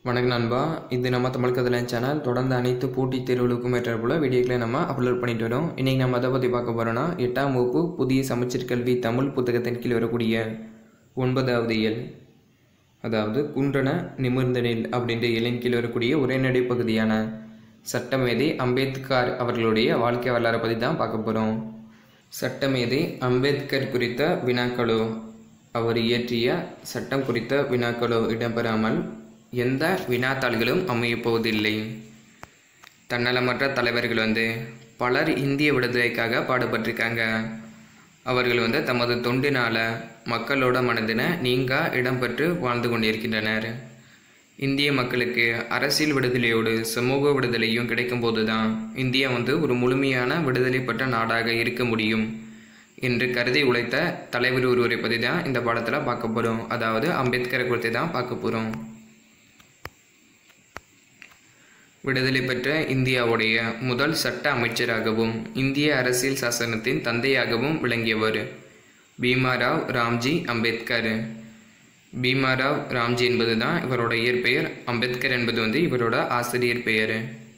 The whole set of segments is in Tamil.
வணக்கம் நண்பா இது நம்ம தமிழ் கதலை சேனல் தொடர்ந்து அனைத்து போட்டித் தேர்வுகளுக்கும் ஏற்ற போல வீடியோக்களை நம்ம அப்லோட் பண்ணிட்டு வரோம் இன்றைக்கி நம்ம அதை பற்றி பார்க்க போகிறோன்னா எட்டாம் வகுப்பு புதிய சமச்சீர் கல்வி தமிழ் புத்தகத்தின் கீழ் வரக்கூடிய ஒன்பதாவது இயல் அதாவது குன்றன நிமிர்ந்த நெல் அப்படின்ற இயலின் கீழ் வரக்கூடிய உரைநடை பகுதியான சட்டமேதை அம்பேத்கர் அவர்களுடைய வாழ்க்கை வரலாறை பற்றி தான் பார்க்க போகிறோம் சட்டமேதை அம்பேத்கர் குறித்த வினாக்களோ அவர் இயற்றிய சட்டம் குறித்த வினாக்களோ இடம்பெறாமல் எந்த வினாத்தாள்களும் அமையப் போவதில்லை தன்னலமற்ற தலைவர்கள் வந்து பலர் இந்திய விடுதலைக்காக பாடுபட்டிருக்காங்க அவர்கள் வந்து தமது தொண்டினால் மக்களோட மனதின நீங்கா இடம்பெற்று வாழ்ந்து கொண்டிருக்கின்றனர் இந்திய மக்களுக்கு அரசியல் விடுதலையோடு சமூக விடுதலையும் கிடைக்கும்போது தான் இந்தியா வந்து ஒரு முழுமையான விடுதலை பெற்ற நாடாக இருக்க முடியும் என்று கருதி உழைத்த தலைவர் ஒருவரை பற்றி தான் இந்த பாடத்தில் பார்க்க போகிறோம் அதாவது அம்பேத்கரை குறித்து தான் பார்க்க போகிறோம் விடுதலை பெற்ற இந்தியாவுடைய முதல் சட்ட அமைச்சராகவும் இந்திய அரசியல் சாசனத்தின் தந்தையாகவும் விளங்கியவர் பீமாராவ் ராம்ஜி அம்பேத்கர் பீமாராவ் ராம்ஜி என்பது தான் இவரோட இயற்பெயர் அம்பேத்கர் என்பது வந்து இவரோட ஆசிரியர் பெயர்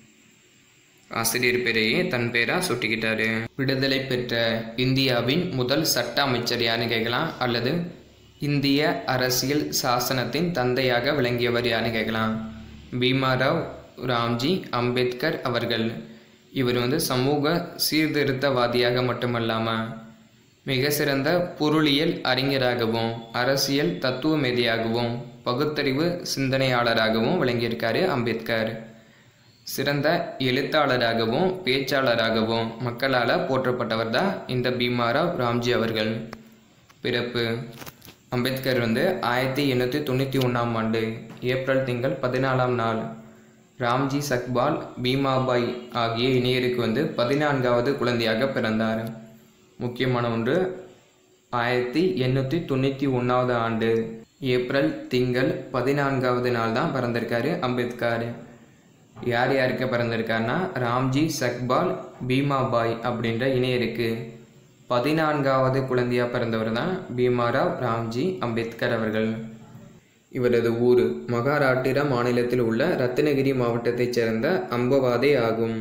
ஆசிரியர் பெயரையே தன் பெயராக சுட்டிக்கிட்டாரு விடுதலை பெற்ற இந்தியாவின் முதல் சட்ட அமைச்சர் யாருன்னு கேட்கலாம் அல்லது இந்திய அரசியல் சாசனத்தின் தந்தையாக விளங்கியவர் யாருன்னு கேட்கலாம் பீமாராவ் ராம்ஜி அம்பேத்கர் அவர்கள் இவர் வந்து சமூக சீர்திருத்தவாதியாக மட்டுமல்லாமல் மிக சிறந்த பொருளியல் அறிஞராகவும் அரசியல் தத்துவ மேதையாகவும் பகுத்தறிவு சிந்தனையாளராகவும் விளங்கியிருக்காரு அம்பேத்கர் சிறந்த எழுத்தாளராகவும் பேச்சாளராகவும் மக்களால் போற்றப்பட்டவர் தான் இந்த பீமாராவ் ராம்ஜி அவர்கள் பிறப்பு அம்பேத்கர் வந்து ஆயிரத்தி எண்ணூற்றி தொண்ணூற்றி ஒன்றாம் ஆண்டு ஏப்ரல் திங்கள் பதினாலாம் நாள் ராம்ஜி சக்பால் பீமாபாய் ஆகிய இணையருக்கு வந்து பதினான்காவது குழந்தையாக பிறந்தார் முக்கியமான ஒன்று ஆயிரத்தி எண்ணூற்றி தொண்ணூற்றி ஒன்றாவது ஆண்டு ஏப்ரல் திங்கள் பதினான்காவது நாள் தான் பிறந்திருக்காரு அம்பேத்கர் யார் யாருக்கு பிறந்திருக்காருன்னா ராம்ஜி சக்பால் பீமாபாய் அப்படின்ற இணையருக்கு பதினான்காவது குழந்தையாக பிறந்தவர் தான் பீமாராவ் ராம்ஜி அம்பேத்கர் அவர்கள் இவரது ஊர் மகாராட்டிரா மாநிலத்தில் உள்ள ரத்னகிரி மாவட்டத்தைச் சேர்ந்த அம்பவாதே ஆகும்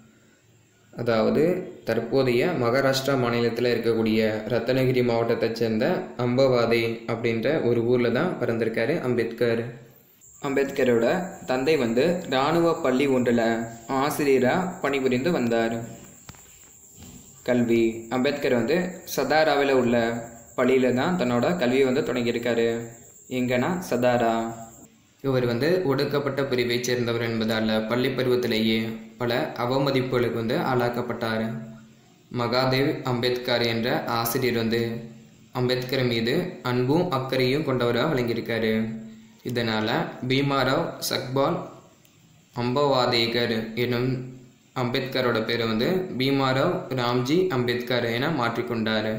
அதாவது தற்போதைய மகாராஷ்டிரா மாநிலத்தில் இருக்கக்கூடிய ரத்னகிரி மாவட்டத்தைச் சேர்ந்த அம்பவாதே அப்படின்ற ஒரு ஊரில் தான் பிறந்திருக்காரு அம்பேத்கர் அம்பேத்கரோட தந்தை வந்து இராணுவ பள்ளி ஒன்றில் ஆசிரியராக பணிபுரிந்து வந்தார் கல்வி அம்பேத்கர் வந்து சதாராவில் உள்ள பள்ளியில் தான் தன்னோட கல்வியை வந்து தொடங்கியிருக்காரு எங்கன்னா சதாரா இவர் வந்து ஒடுக்கப்பட்ட பிரிவைச் சேர்ந்தவர் என்பதால் பள்ளி பருவத்திலேயே பல அவமதிப்புகளுக்கு வந்து ஆளாக்கப்பட்டார் மகாதேவ் அம்பேத்கர் என்ற ஆசிரியர் வந்து அம்பேத்கர் மீது அன்பும் அக்கறையும் கொண்டவராக விளங்கியிருக்காரு இதனால் பீமாராவ் சக்பால் அம்பவாதேகர் எனும் அம்பேத்கரோட பேரை வந்து பீமாராவ் ராம்ஜி அம்பேத்கர் என மாற்றிக்கொண்டார்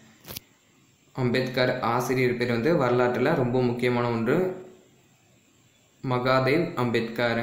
அம்பேத்கர் ஆசிரியர் பேர் வந்து வரலாற்றில் ரொம்ப முக்கியமான ஒன்று மகாதேவ் அம்பேத்கர்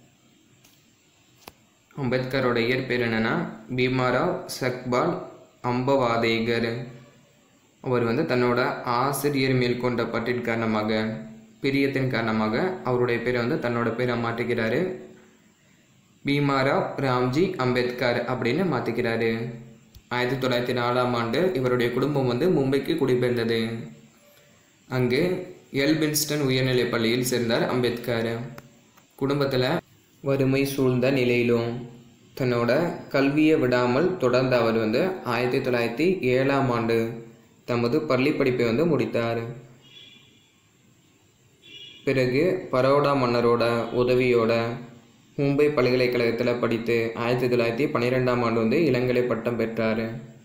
அம்பேத்கரோட இயற்பெயர் என்னென்னா பீமாராவ் சக்பால் அம்பவாதேகர் அவர் வந்து தன்னோட ஆசிரியர் மேல் கொண்ட பற்றின் காரணமாக பிரியத்தின் காரணமாக அவருடைய பேரை வந்து தன்னோட பேரை மாற்றிக்கிறாரு பீமாராவ் ராம்ஜி அம்பேத்கர் அப்படின்னு மாற்றிக்கிறாரு ஆயிரத்தி தொள்ளாயிரத்தி நாலாம் ஆண்டு இவருடைய குடும்பம் வந்து மும்பைக்கு குடிபெயர்ந்தது அங்கு எல்பின்ஸ்டன் உயர்நிலைப் பள்ளியில் சேர்ந்தார் அம்பேத்கர் குடும்பத்தில் வறுமை சூழ்ந்த நிலையிலும் தன்னோட கல்வியை விடாமல் தொடர்ந்த அவர் வந்து ஆயிரத்தி தொள்ளாயிரத்தி ஏழாம் ஆண்டு தமது பள்ளி படிப்பை வந்து முடித்தார் பிறகு பரோடா மன்னரோட உதவியோட மும்பை பல்கலைக்கழகத்தில் படித்து ஆயிரத்தி தொள்ளாயிரத்தி பன்னிரெண்டாம் ஆண்டு வந்து இளங்கலை பட்டம் பெற்றார்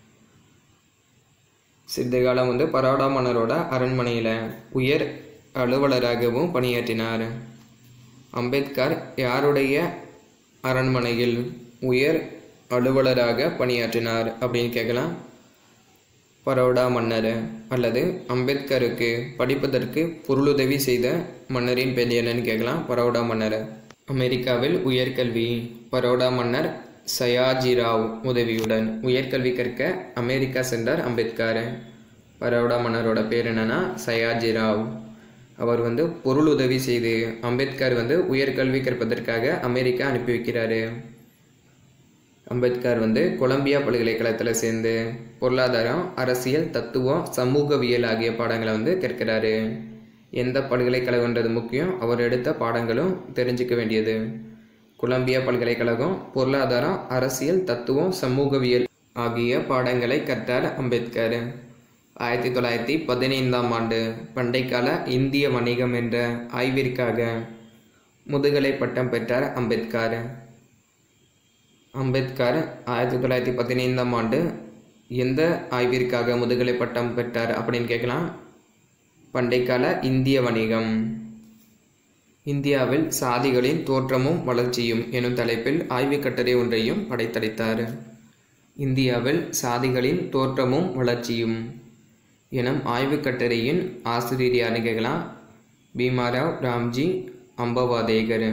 சித்த காலம் வந்து பரோடா மன்னரோட அரண்மனையில் உயர் அலுவலராகவும் பணியாற்றினார் அம்பேத்கர் யாருடைய அரண்மனையில் உயர் அலுவலராக பணியாற்றினார் அப்படின்னு கேட்கலாம் பரோடா மன்னர் அல்லது அம்பேத்கருக்கு படிப்பதற்கு பொருளுதவி செய்த மன்னரின் பெயர் என்னன்னு கேட்கலாம் பரோடா மன்னர் அமெரிக்காவில் உயர்கல்வி பரோடா மன்னர் சயாஜிராவ் உதவியுடன் உயர்கல்வி கற்க அமெரிக்கா சென்றார் அம்பேத்கர் பரோடா மன்னரோட பேர் என்னன்னா சயாஜிராவ் அவர் வந்து பொருள் உதவி செய்து அம்பேத்கர் வந்து உயர்கல்வி கற்பதற்காக அமெரிக்கா அனுப்பி வைக்கிறாரு அம்பேத்கர் வந்து கொலம்பியா பல்கலைக்கழகத்தில் சேர்ந்து பொருளாதாரம் அரசியல் தத்துவம் சமூகவியல் ஆகிய பாடங்களை வந்து கற்கிறாரு எந்த பல்கலைக்கழகன்றது முக்கியம் அவர் எடுத்த பாடங்களும் தெரிஞ்சுக்க வேண்டியது கொலம்பியா பல்கலைக்கழகம் பொருளாதாரம் அரசியல் தத்துவம் சமூகவியல் ஆகிய பாடங்களை கற்றார் அம்பேத்கர் ஆயிரத்தி தொள்ளாயிரத்தி பதினைந்தாம் ஆண்டு பண்டைக்கால இந்திய வணிகம் என்ற ஆய்விற்காக முதுகலை பட்டம் பெற்றார் அம்பேத்கர் அம்பேத்கர் ஆயிரத்தி தொள்ளாயிரத்தி பதினைந்தாம் ஆண்டு எந்த ஆய்விற்காக முதுகலை பட்டம் பெற்றார் அப்படின்னு கேட்கலாம் பண்டைக்கால இந்திய வணிகம் இந்தியாவில் சாதிகளின் தோற்றமும் வளர்ச்சியும் எனும் தலைப்பில் ஆய்வுக் கட்டுரை ஒன்றையும் படைத்தளித்தார் இந்தியாவில் சாதிகளின் தோற்றமும் வளர்ச்சியும் எனும் ஆய்வுக் கட்டுரையின் ஆசிரியர் யாருன்னு கேட்கலாம் பீமாராவ் ராம்ஜி அம்பவாதேகர்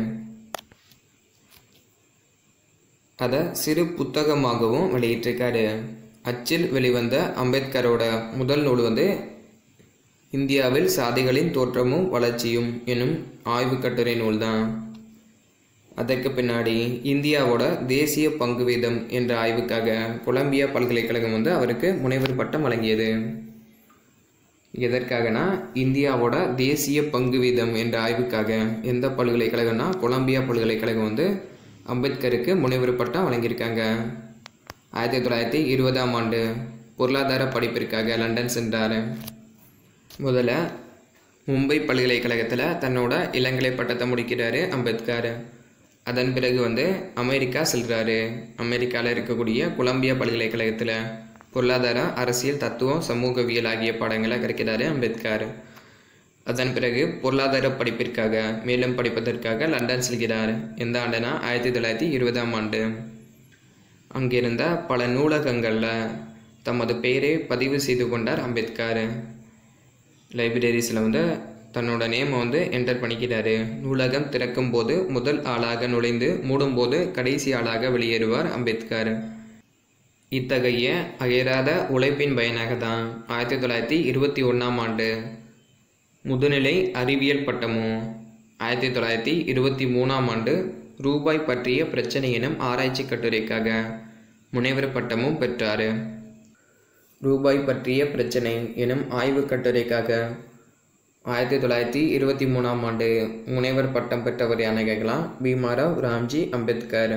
அதை சிறு புத்தகமாகவும் வெளியிட்டிருக்காரு அச்சில் வெளிவந்த அம்பேத்கரோட முதல் நூல் வந்து இந்தியாவில் சாதிகளின் தோற்றமும் வளர்ச்சியும் எனும் ஆய்வு கட்டுரை நூல் தான் அதற்கு பின்னாடி இந்தியாவோட தேசிய பங்கு வீதம் என்ற ஆய்வுக்காக கொலம்பியா பல்கலைக்கழகம் வந்து அவருக்கு முனைவர் பட்டம் வழங்கியது எதற்காகனா இந்தியாவோட தேசிய பங்கு வீதம் என்ற ஆய்வுக்காக எந்த பல்கலைக்கழகம்னா கொலம்பியா பல்கலைக்கழகம் வந்து அம்பேத்கருக்கு முனைவர் பட்டம் வழங்கியிருக்காங்க ஆயிரத்தி தொள்ளாயிரத்தி இருபதாம் ஆண்டு பொருளாதார படிப்பிற்காக லண்டன் சென்றார் முதல்ல மும்பை பல்கலைக்கழகத்தில் தன்னோட இளங்கலை பட்டத்தை முடிக்கிறாரு அம்பேத்கர் அதன் பிறகு வந்து அமெரிக்கா செல்கிறாரு அமெரிக்காவில் இருக்கக்கூடிய கொலம்பியா பல்கலைக்கழகத்தில் பொருளாதாரம் அரசியல் தத்துவம் சமூகவியல் ஆகிய பாடங்களை கற்கிறாரு அம்பேத்கர் அதன் பிறகு பொருளாதார படிப்பிற்காக மேலும் படிப்பதற்காக லண்டன் செல்கிறார் எந்த ஆண்டுனா ஆயிரத்தி தொள்ளாயிரத்தி இருபதாம் ஆண்டு அங்கிருந்த பல நூலகங்களில் தமது பெயரை பதிவு செய்து கொண்டார் அம்பேத்கர் லைப்ரரிஸில் வந்து தன்னோட நேமை வந்து என்டர் பண்ணிக்கிறாரு நூலகம் திறக்கும் போது முதல் ஆளாக நுழைந்து மூடும்போது கடைசி ஆளாக வெளியேறுவார் அம்பேத்கர் இத்தகைய அயராத உழைப்பின் பயனாக தான் ஆயிரத்தி தொள்ளாயிரத்தி இருபத்தி ஒன்றாம் ஆண்டு முதுநிலை அறிவியல் பட்டமும் ஆயிரத்தி தொள்ளாயிரத்தி இருபத்தி மூணாம் ஆண்டு ரூபாய் பற்றிய பிரச்சனை எனும் ஆராய்ச்சி கட்டுரைக்காக முனைவர் பட்டமும் பெற்றார் ரூபாய் பற்றிய பிரச்சனை எனும் ஆய்வுக் கட்டுரைக்காக ஆயிரத்தி தொள்ளாயிரத்தி இருபத்தி மூணாம் ஆண்டு முனைவர் பட்டம் பெற்றவர் யானை கேட்கலாம் பீமாராவ் ராம்ஜி அம்பேத்கர்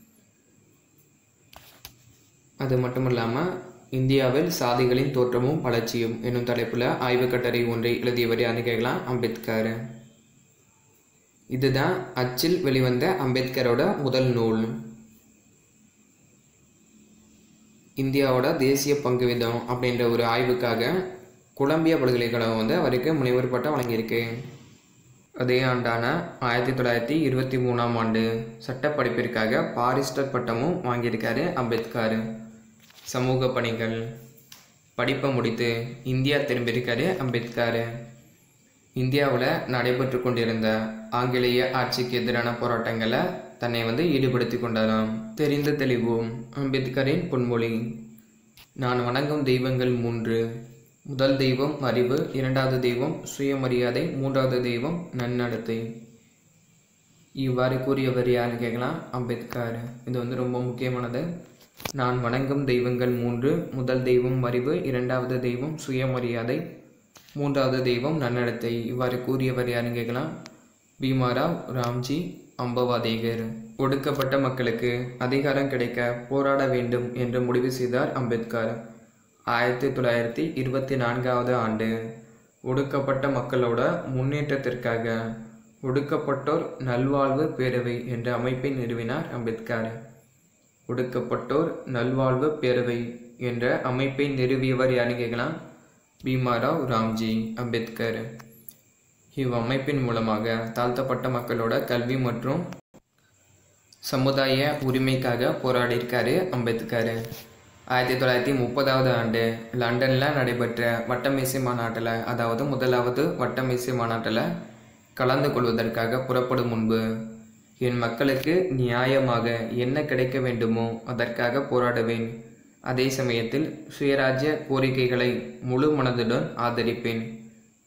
அது மட்டும் இல்லாமல் இந்தியாவில் சாதிகளின் தோற்றமும் வளர்ச்சியும் என்னும் தலைப்பில் ஆய்வுக் கட்டுரை ஒன்றை எழுதியவர் யாருன்னு கேட்கலாம் அம்பேத்கர் இதுதான் அச்சில் வெளிவந்த அம்பேத்கரோட முதல் நூல் இந்தியாவோட தேசிய பங்கு விதம் அப்படின்ற ஒரு ஆய்வுக்காக கொலம்பியா பல்கலைக்கழகம் வந்து அவருக்கு முனைவர் பட்டம் வழங்கியிருக்கு அதே ஆண்டான ஆயிரத்தி தொள்ளாயிரத்தி இருபத்தி மூணாம் ஆண்டு சட்ட படிப்பிற்காக பாரிஸ்டர் பட்டமும் வாங்கியிருக்காரு அம்பேத்கர் சமூக பணிகள் படிப்பை முடித்து இந்தியா திரும்பியிருக்காரு அம்பேத்கர் இந்தியாவில் நடைபெற்று கொண்டிருந்த ஆங்கிலேய ஆட்சிக்கு எதிரான போராட்டங்களை தன்னை வந்து ஈடுபடுத்தி கொண்டாராம் தெரிந்து தெளிவோம் அம்பேத்கரின் பொன்மொழி நான் வணங்கும் தெய்வங்கள் மூன்று முதல் தெய்வம் அறிவு இரண்டாவது தெய்வம் சுயமரியாதை மூன்றாவது தெய்வம் நன்னடத்தை இவ்வாறு கூறியவர் யாருன்னு கேட்கலாம் அம்பேத்கர் இது வந்து ரொம்ப முக்கியமானது நான் வணங்கும் தெய்வங்கள் மூன்று முதல் தெய்வம் அறிவு இரண்டாவது தெய்வம் சுயமரியாதை மூன்றாவது தெய்வம் நன்னடத்தை இவ்வாறு கூறியவர் யாருன்னு கேட்கலாம் பீமாராவ் ராம்ஜி அம்பவாதேகர் ஒடுக்கப்பட்ட மக்களுக்கு அதிகாரம் கிடைக்க போராட வேண்டும் என்று முடிவு செய்தார் அம்பேத்கர் ஆயிரத்தி தொள்ளாயிரத்தி இருபத்தி நான்காவது ஆண்டு ஒடுக்கப்பட்ட மக்களோட முன்னேற்றத்திற்காக ஒடுக்கப்பட்டோர் நல்வாழ்வு பேரவை என்ற அமைப்பை நிறுவினார் அம்பேத்கர் ஒடுக்கப்பட்டோர் நல்வாழ்வு பேரவை என்ற அமைப்பை நிறுவியவர் யாருன்னு கேட்கலாம் பீமாராவ் ராம்ஜி அம்பேத்கர் இவ்வமைப்பின் மூலமாக தாழ்த்தப்பட்ட மக்களோட கல்வி மற்றும் சமுதாய உரிமைக்காக போராடியிருக்காரு அம்பேத்கர் ஆயிரத்தி தொள்ளாயிரத்தி முப்பதாவது ஆண்டு லண்டனில் நடைபெற்ற வட்டமேசை மாநாட்டில் அதாவது முதலாவது வட்டமேசை மாநாட்டில் கலந்து கொள்வதற்காக புறப்படும் முன்பு என் மக்களுக்கு நியாயமாக என்ன கிடைக்க வேண்டுமோ அதற்காக போராடுவேன் அதே சமயத்தில் சுயராஜ்ய கோரிக்கைகளை முழு மனதுடன் ஆதரிப்பேன்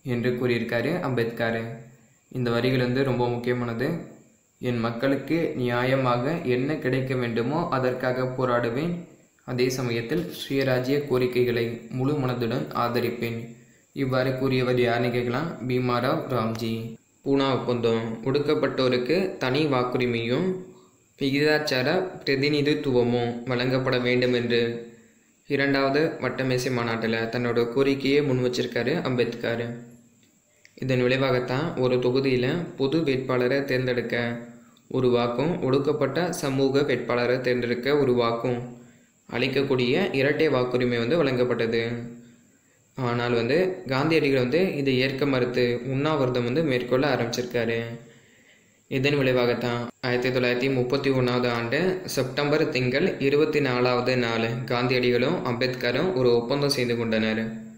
என்று கூறியிருக்காரு அம்பேத்கர் இந்த வரிகள் வந்து ரொம்ப முக்கியமானது என் மக்களுக்கு நியாயமாக என்ன கிடைக்க வேண்டுமோ அதற்காக போராடுவேன் அதே சமயத்தில் சுயராஜ்ய கோரிக்கைகளை முழு மனதுடன் ஆதரிப்பேன் இவ்வாறு கூறியவர் யாருன்னு கேட்கலாம் பீமாராவ் ராம்ஜி பூனா ஒப்பந்தம் ஒடுக்கப்பட்டோருக்கு தனி வாக்குரிமையும் விகிதாச்சார பிரதிநிதித்துவமும் வழங்கப்பட வேண்டும் என்று இரண்டாவது வட்டமேசை மாநாட்டில் தன்னோட கோரிக்கையை முன் வச்சிருக்காரு அம்பேத்கர் இதன் விளைவாகத்தான் ஒரு தொகுதியில் பொது வேட்பாளரை தேர்ந்தெடுக்க ஒரு வாக்கும் ஒடுக்கப்பட்ட சமூக வேட்பாளரை தேர்ந்தெடுக்க ஒரு வாக்கும் அளிக்கக்கூடிய இரட்டை வாக்குரிமை வந்து வழங்கப்பட்டது ஆனால் வந்து காந்தியடிகள் வந்து இதை ஏற்க மறுத்து உண்ணாவிரதம் வந்து மேற்கொள்ள ஆரம்பிச்சிருக்காரு இதன் விளைவாகத்தான் ஆயிரத்தி தொள்ளாயிரத்தி முப்பத்தி ஒன்றாவது ஆண்டு செப்டம்பர் திங்கள் இருபத்தி நாலாவது நாள் காந்தியடிகளும் அம்பேத்கரும் ஒரு ஒப்பந்தம் செய்து கொண்டனர்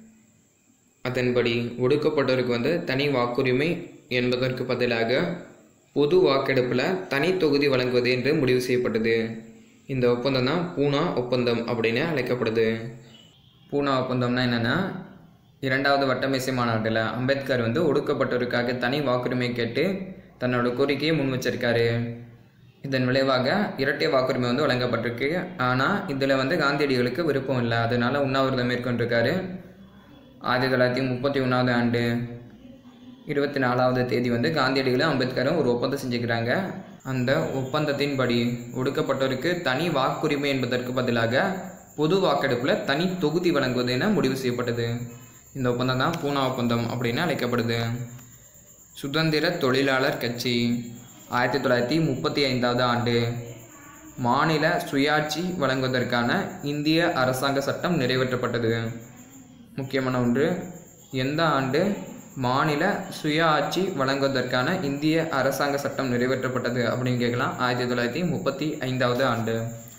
அதன்படி ஒடுக்கப்பட்டோருக்கு வந்து தனி வாக்குரிமை என்பதற்கு பதிலாக பொது வாக்கெடுப்பில் தனி தொகுதி வழங்குவது என்று முடிவு செய்யப்பட்டது இந்த ஒப்பந்தம் தான் பூனா ஒப்பந்தம் அப்படின்னு அழைக்கப்படுது பூனா ஒப்பந்தம்னா என்னென்னா இரண்டாவது வட்டமேசை மாநாட்டில் அம்பேத்கர் வந்து ஒடுக்கப்பட்டோருக்காக தனி வாக்குரிமை கேட்டு தன்னோட கோரிக்கையை முன் வச்சிருக்காரு இதன் விளைவாக இரட்டை வாக்குரிமை வந்து வழங்கப்பட்டிருக்கு ஆனால் இதில் வந்து காந்தியடிகளுக்கு விருப்பம் இல்லை அதனால உண்ணாவிரதம் மேற்கொண்டிருக்காரு ஆயிரத்தி தொள்ளாயிரத்தி முப்பத்தி ஒன்றாவது ஆண்டு இருபத்தி நாலாவது தேதி வந்து காந்தியடிகளும் அம்பேத்கரும் ஒரு ஒப்பந்தம் செஞ்சுக்கிறாங்க அந்த ஒப்பந்தத்தின்படி ஒடுக்கப்பட்டோருக்கு தனி வாக்குரிமை என்பதற்கு பதிலாக பொது வாக்கெடுப்பில் தனி தொகுதி வழங்குவது என முடிவு செய்யப்பட்டது இந்த ஒப்பந்தம் தான் பூனா ஒப்பந்தம் அப்படின்னு அழைக்கப்படுது சுதந்திர தொழிலாளர் கட்சி ஆயிரத்தி தொள்ளாயிரத்தி முப்பத்தி ஐந்தாவது ஆண்டு மாநில சுயாட்சி வழங்குவதற்கான இந்திய அரசாங்க சட்டம் நிறைவேற்றப்பட்டது முக்கியமான ஒன்று எந்த ஆண்டு மாநில சுய ஆட்சி வழங்குவதற்கான இந்திய அரசாங்க சட்டம் நிறைவேற்றப்பட்டது அப்படின்னு கேட்கலாம் ஆயிரத்தி தொள்ளாயிரத்தி முப்பத்தி ஐந்தாவது ஆண்டு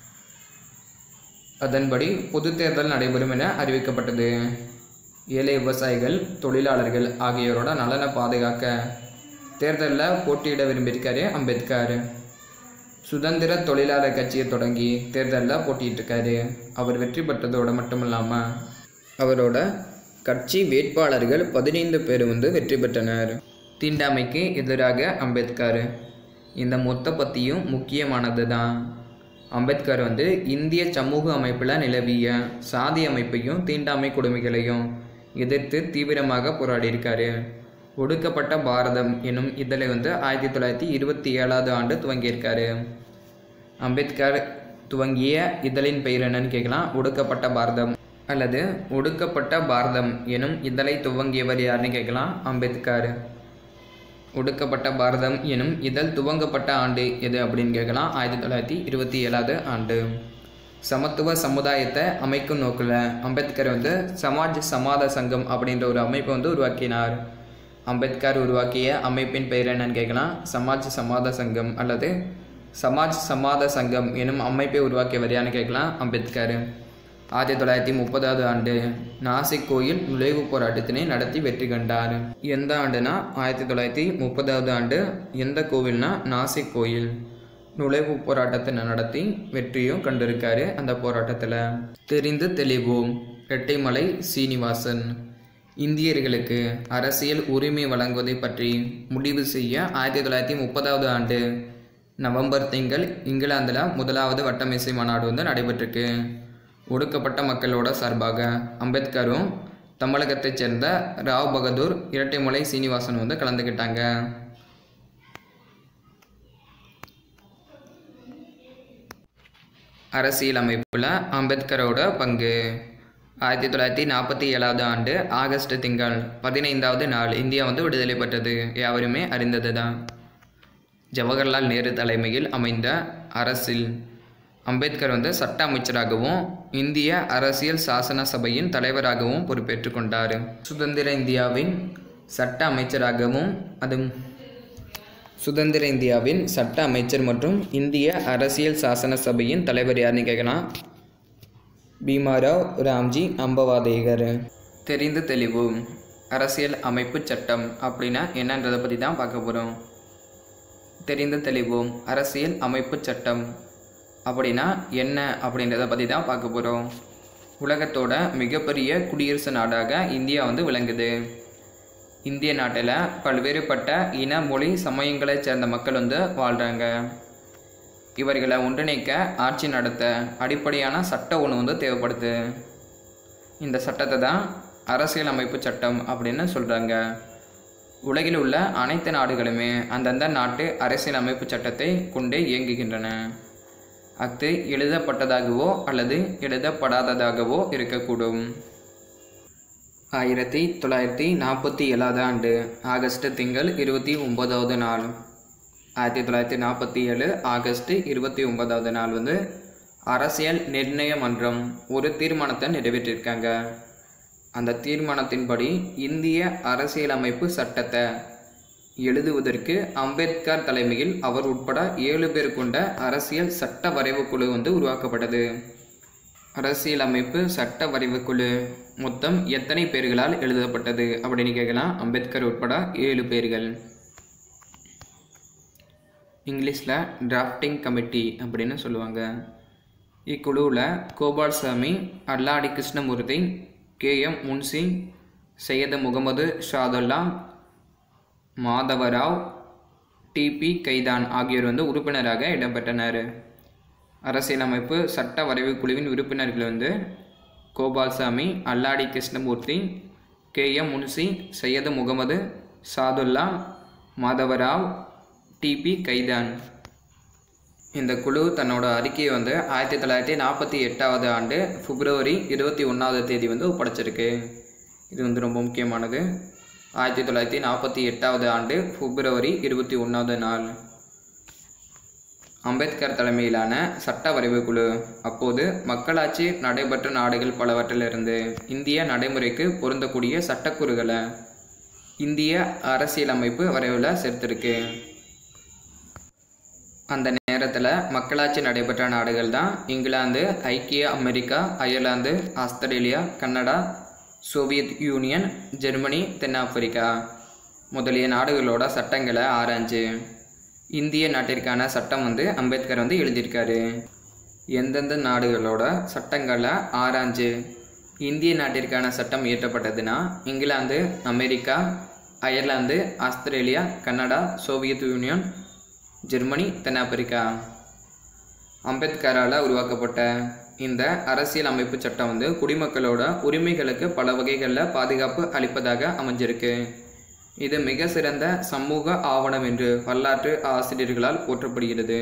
அதன்படி பொது தேர்தல் நடைபெறும் என அறிவிக்கப்பட்டது ஏழை விவசாயிகள் தொழிலாளர்கள் ஆகியோரோட நலனை பாதுகாக்க தேர்தலில் போட்டியிட விரும்பியிருக்காரு அம்பேத்கர் சுதந்திர தொழிலாளர் கட்சியை தொடங்கி தேர்தலில் போட்டியிட்டிருக்காரு அவர் வெற்றி பெற்றதோடு மட்டும் இல்லாமல் அவரோட கட்சி வேட்பாளர்கள் பதினைந்து பேர் வந்து வெற்றி பெற்றனர் தீண்டாமைக்கு எதிராக அம்பேத்கர் இந்த மொத்த பற்றியும் முக்கியமானது தான் அம்பேத்கர் வந்து இந்திய சமூக அமைப்பில் நிலவிய சாதி அமைப்பையும் தீண்டாமை கொடுமைகளையும் எதிர்த்து தீவிரமாக போராடியிருக்காரு ஒடுக்கப்பட்ட பாரதம் எனும் இதழை வந்து ஆயிரத்தி தொள்ளாயிரத்தி இருபத்தி ஏழாவது ஆண்டு துவங்கியிருக்காரு அம்பேத்கர் துவங்கிய இதழின் பெயர் என்னன்னு கேட்கலாம் ஒடுக்கப்பட்ட பாரதம் அல்லது ஒடுக்கப்பட்ட பாரதம் எனும் இதழை துவங்கியவர் யாருன்னு கேட்கலாம் அம்பேத்கர் ஒடுக்கப்பட்ட பாரதம் எனும் இதழ் துவங்கப்பட்ட ஆண்டு எது அப்படின்னு கேட்கலாம் ஆயிரத்தி தொள்ளாயிரத்தி இருபத்தி ஏழாவது ஆண்டு சமத்துவ சமுதாயத்தை அமைக்கும் நோக்கில் அம்பேத்கர் வந்து சமாஜ் சமாத சங்கம் அப்படின்ற ஒரு அமைப்பை வந்து உருவாக்கினார் அம்பேத்கர் உருவாக்கிய அமைப்பின் பெயர் என்னன்னு கேட்கலாம் சமாஜ் சமாத சங்கம் அல்லது சமாஜ் சமாத சங்கம் எனும் அமைப்பை உருவாக்கியவர் யாருன்னு கேட்கலாம் அம்பேத்கர் ஆயிரத்தி தொள்ளாயிரத்தி முப்பதாவது ஆண்டு நாசிக் கோயில் நுழைவுப் போராட்டத்தினை நடத்தி வெற்றி கண்டார் எந்த ஆண்டுனா ஆயிரத்தி தொள்ளாயிரத்தி முப்பதாவது ஆண்டு எந்த கோவில்னா நாசிக் கோயில் நுழைவுப் போராட்டத்தை நடத்தி வெற்றியும் கண்டிருக்காரு அந்த போராட்டத்தில் தெரிந்து தெளிவோம் இரட்டைமலை சீனிவாசன் இந்தியர்களுக்கு அரசியல் உரிமை வழங்குவதை பற்றி முடிவு செய்ய ஆயிரத்தி தொள்ளாயிரத்தி முப்பதாவது ஆண்டு நவம்பர் திங்கள் இங்கிலாந்தில் முதலாவது வட்டமேசை மாநாடு வந்து நடைபெற்றிருக்கு ஒடுக்கப்பட்ட மக்களோட சார்பாக அம்பேத்கரும் தமிழகத்தைச் சேர்ந்த ராவ் பகதூர் இரட்டைமலை சீனிவாசன் வந்து கலந்துக்கிட்டாங்க அரசியல் அமைப்பில் அம்பேத்கரோட பங்கு ஆயிரத்தி தொள்ளாயிரத்தி நாற்பத்தி ஏழாவது ஆண்டு ஆகஸ்ட் திங்கள் பதினைந்தாவது நாள் இந்தியா வந்து விடுதலை பெற்றது யாவருமே அறிந்தது தான் ஜவஹர்லால் நேரு தலைமையில் அமைந்த அரசில் அம்பேத்கர் வந்து சட்ட அமைச்சராகவும் இந்திய அரசியல் சாசன சபையின் தலைவராகவும் பொறுப்பேற்று கொண்டார் சுதந்திர இந்தியாவின் சட்ட அமைச்சராகவும் அது சுதந்திர இந்தியாவின் சட்ட அமைச்சர் மற்றும் இந்திய அரசியல் சாசன சபையின் தலைவர் யாருன்னு கேட்கலாம் பீமாராவ் ராம்ஜி அம்பவாதேகர் தெரிந்து தெளிவு அரசியல் அமைப்பு சட்டம் அப்படின்னா என்னன்றதை பற்றி தான் பார்க்க போகிறோம் தெரிந்து தெளிவோம் அரசியல் அமைப்பு சட்டம் அப்படின்னா என்ன அப்படின்றத பற்றி தான் பார்க்க போகிறோம் உலகத்தோட மிகப்பெரிய குடியரசு நாடாக இந்தியா வந்து விளங்குது இந்திய நாட்டில் பல்வேறுபட்ட இன மொழி சமயங்களைச் சேர்ந்த மக்கள் வந்து வாழ்கிறாங்க இவர்களை ஒன்றிணைக்க ஆட்சி நடத்த அடிப்படையான சட்ட ஒன்று வந்து தேவைப்படுது இந்த சட்டத்தை தான் அரசியலமைப்பு சட்டம் அப்படின்னு சொல்கிறாங்க உலகில் உள்ள அனைத்து நாடுகளுமே அந்தந்த நாட்டு அரசியலமைப்பு சட்டத்தை கொண்டே இயங்குகின்றன அஃது எழுதப்பட்டதாகவோ அல்லது எழுதப்படாததாகவோ இருக்கக்கூடும் ஆயிரத்தி தொள்ளாயிரத்தி நாற்பத்தி ஏழாவது ஆண்டு ஆகஸ்ட் திங்கள் இருபத்தி ஒன்பதாவது நாள் ஆயிரத்தி தொள்ளாயிரத்தி நாற்பத்தி ஏழு ஆகஸ்ட் இருபத்தி ஒன்பதாவது நாள் வந்து அரசியல் நிர்ணய மன்றம் ஒரு தீர்மானத்தை நிறைவேற்றியிருக்காங்க அந்த தீர்மானத்தின்படி இந்திய அரசியலமைப்பு சட்டத்தை எழுதுவதற்கு அம்பேத்கர் தலைமையில் அவர் உட்பட ஏழு பேர் கொண்ட அரசியல் சட்ட வரைவு குழு வந்து உருவாக்கப்பட்டது அரசியலமைப்பு சட்ட வரைவு குழு மொத்தம் எத்தனை பேர்களால் எழுதப்பட்டது அப்படின்னு கேட்கலாம் அம்பேத்கர் உட்பட ஏழு பேர்கள் இங்கிலீஷில் டிராஃப்டிங் கமிட்டி அப்படின்னு சொல்லுவாங்க இக்குழுவில் Gopalaswami Alladi Krishnamurthy K M Munshi Syed Mohammed Shadulla Madhavrao DP Khaitan ஆகியோர் வந்து உறுப்பினராக இடம்பெற்றனர் அரசியலமைப்பு சட்ட வரைவு குழுவின் உறுப்பினர்கள் வந்து Gopalaswami Alladi Krishnamurthy K M Munshi Syed Mohammed Saadulla Madhavrao DP Khaitan இந்த குழு தன்னோட அறிக்கையை வந்து ஆயிரத்தி தொள்ளாயிரத்தி நாற்பத்தி எட்டாவது ஆண்டு பிப்ரவரி இருபத்தி ஒன்றாவது தேதி வந்து ஒப்படைச்சிருக்கு இது வந்து ரொம்ப முக்கியமானது ஆயிரத்தி தொள்ளாயிரத்தி நாற்பத்தி எட்டாவது ஆண்டு பிப்ரவரி இருபத்தி ஒன்றாவது நாள் அம்பேத்கர் தலைமையிலான சட்ட வரைவு குழு அப்போது மக்களாட்சி நடைபெற்ற நாடுகள் பலவற்றிலிருந்து இந்திய நடைமுறைக்கு பொருந்தக்கூடிய சட்டக்கூறுகளை இந்திய அரசியலமைப்பு வரைவில் சேர்த்திருக்கு அந்த நேரத்தில் மக்களாட்சி நடைபெற்ற நாடுகள் தான் இங்கிலாந்து ஐக்கிய America Ireland Australia Canada Soviet Union Germany தென்னாப்பிரிக்கா முதலிய நாடுகளோட சட்டங்களை ஆராய்ஞ்சு இந்திய நாட்டிற்கான சட்டம் வந்து அம்பேத்கர் வந்து எழுதியிருக்காரு எந்தெந்த நாடுகளோட சட்டங்களை ஆராய்ஞ்சு இந்திய நாட்டிற்கான சட்டம் இயற்றப்பட்டதுன்னா England America Ireland Australia Canada Soviet Union Germany தென்னாப்பிரிக்கா அம்பேத்கரால் உருவாக்கப்பட்ட இந்த அரசியல் அமைப்பு சட்டம் வந்து குடிமக்களோட உரிமைகளுக்கு பல வகைகளில் பாதுகாப்பு அளிப்பதாக அமைஞ்சிருக்கு இது மிக சிறந்த சமூக ஆவணம் என்று வரலாற்று ஆசிரியர்களால் போற்றப்படுகிறது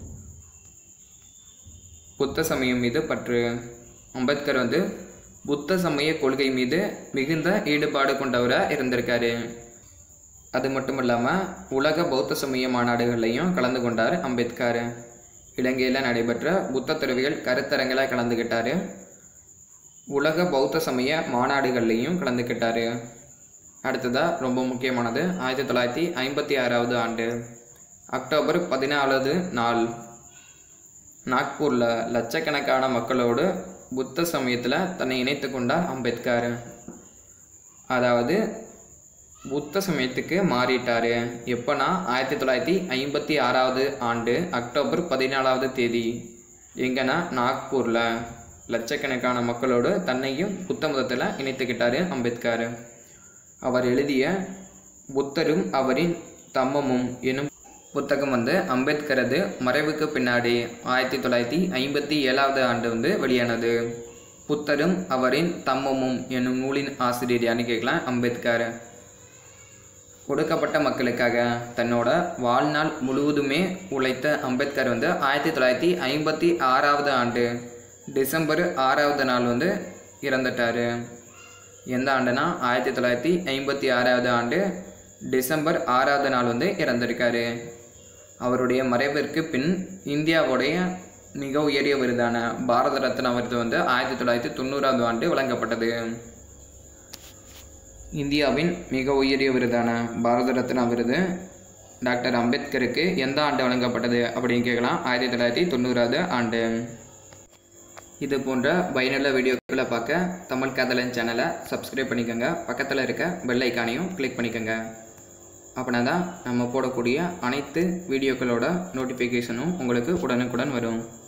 புத்த சமயம் மீது பற்று அம்பேத்கர் வந்து புத்த சமய கொள்கை மீது மிகுந்த ஈடுபாடு கொண்டவராக இருந்திருக்காரு அது மட்டும் இல்லாமல் உலக பௌத்த சமய மாநாடுகள்லையும் கலந்து கொண்டார் அம்பேத்கர் இலங்கையில் நடைபெற்ற புத்த துறவிகள் கருத்தரங்கில் கலந்துக்கிட்டார் உலக பௌத்த சமய மாநாடுகள்லையும் கலந்துக்கிட்டார் அடுத்ததாக ரொம்ப முக்கியமானது ஆயிரத்தி தொள்ளாயிரத்தி ஐம்பத்தி ஆறாவது ஆண்டு அக்டோபர் பதினாலாவது நாள் நாக்பூரில் லட்சக்கணக்கான மக்களோடு புத்த சமயத்தில் தன்னை இணைத்து கொண்டார் அம்பேத்கர் அதாவது புத்த சமயத்துக்கு மாறிட்டார் எப்போனா ஆயிரத்தி தொள்ளாயிரத்தி ஐம்பத்தி ஆறாவது ஆண்டு அக்டோபர் பதினாலாவது தேதி எங்கன்னா நாக்பூரில் லட்சக்கணக்கான மக்களோடு தன்னையும் புத்த மதத்தில் இணைத்துக்கிட்டார் அம்பேத்கர் அவர் எழுதிய புத்தரும் அவரின் தம்மமும் எனும் புத்தகம் வந்து அம்பேத்கரது மறைவுக்கு பின்னாடி ஆயிரத்தி தொள்ளாயிரத்தி ஐம்பத்தி ஏழாவது ஆண்டு வந்து வெளியானது புத்தரும் அவரின் தம்மமும் என்னும் நூலின் ஆசிரியர் யான்னு கேட்கலாம் அம்பேத்கர் ஒடுக்கப்பட்ட மக்களுக்காக தன்னோட வாழ்நாள் முழுவதுமே உழைத்த அம்பேத்கர் வந்து ஆயிரத்தி தொள்ளாயிரத்தி ஐம்பத்தி ஆறாவது ஆண்டு டிசம்பர் ஆறாவது நாள் வந்து இறந்துட்டார் எந்த ஆண்டுனா ஆயிரத்தி தொள்ளாயிரத்தி ஐம்பத்தி ஆறாவது ஆண்டு டிசம்பர் ஆறாவது நாள் வந்து இறந்திருக்காரு அவருடைய மறைவிற்கு பின் இந்தியாவுடைய மிக உயரிய விருதான பாரத ரத்னா விருது வந்து ஆயிரத்தி தொள்ளாயிரத்தி தொண்ணூறாவது ஆண்டு வழங்கப்பட்டது இந்தியாவின் மிக உயரிய விருதான பாரத ரத்னா விருது டாக்டர் அம்பேத்கருக்கு எந்த ஆண்டு வழங்கப்பட்டது அப்படின்னு கேட்கலாம் ஆயிரத்தி தொள்ளாயிரத்தி தொண்ணூறாவது ஆண்டு இது போன்ற பயனுள்ள வீடியோக்களை பார்க்க தமிழ் காதலன் சேனலை சப்ஸ்கிரைப் பண்ணிக்கோங்க பக்கத்தில் இருக்க பெல் ஐக்கானையும் கிளிக் பண்ணிக்கோங்க அப்படின்னா தான் நம்ம போடக்கூடிய அனைத்து வீடியோக்களோட நோட்டிஃபிகேஷனும் உங்களுக்கு உடனுக்குடன் வரும்